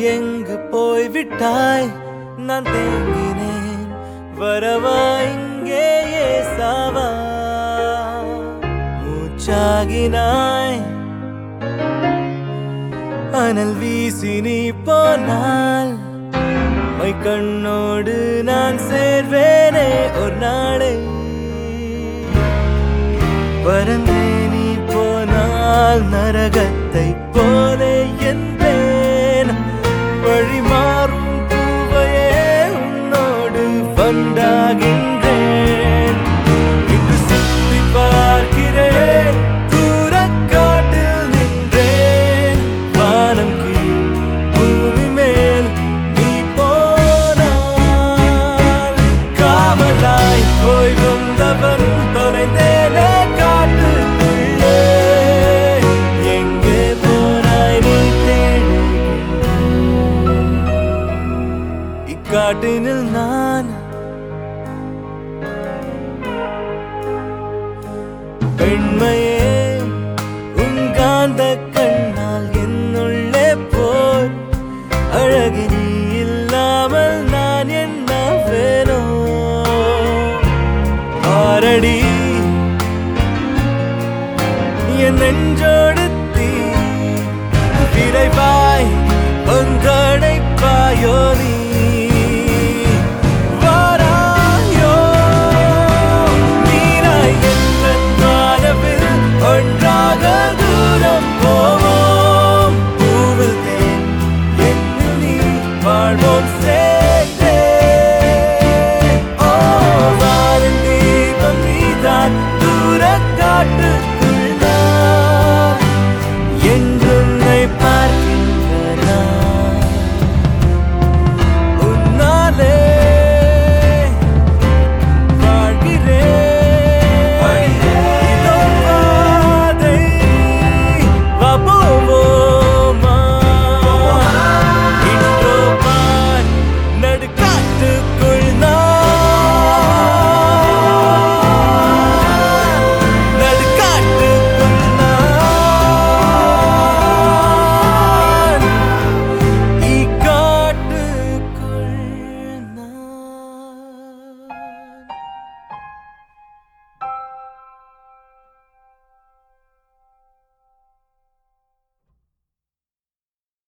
எங்கு போய்விட்டாய் நான் தேங்கினேன் வரவா இங்கேயே சாவா மூச்சாகினாய் அனல் வீசி நீ போனால் மை கண்ணோடு நான் சேர்வேனே ஒரு நாளை பறந்தே நீ போனால் நரகத்தை போலே என்பேன் வழி மாறும் பூவையே உன்னோடு வந்தாகின்றேன் இங்கு சுத்தி பார்க்கிறேன் தூரக்காட்டில் நின்றேன் வானம் கீழ் பூமி மேல் நீ போனால் காவலாய் போய் வந்தவன் தொலைந்தேனே காட்டுக்குள்ளே எங்கே போனாய் நீ தேடுகின்றேன் இக்காட்டினில் நான் பெண்மையே உங்காந்த கண்ணால் என்னுள்ளே போர் அழகு நீ இல்லாமல் நான் என்ன வேணோ ஆரடி என் நெஞ்சோடு தீ விரைவாய் வந்தடைப்பாயோ நீ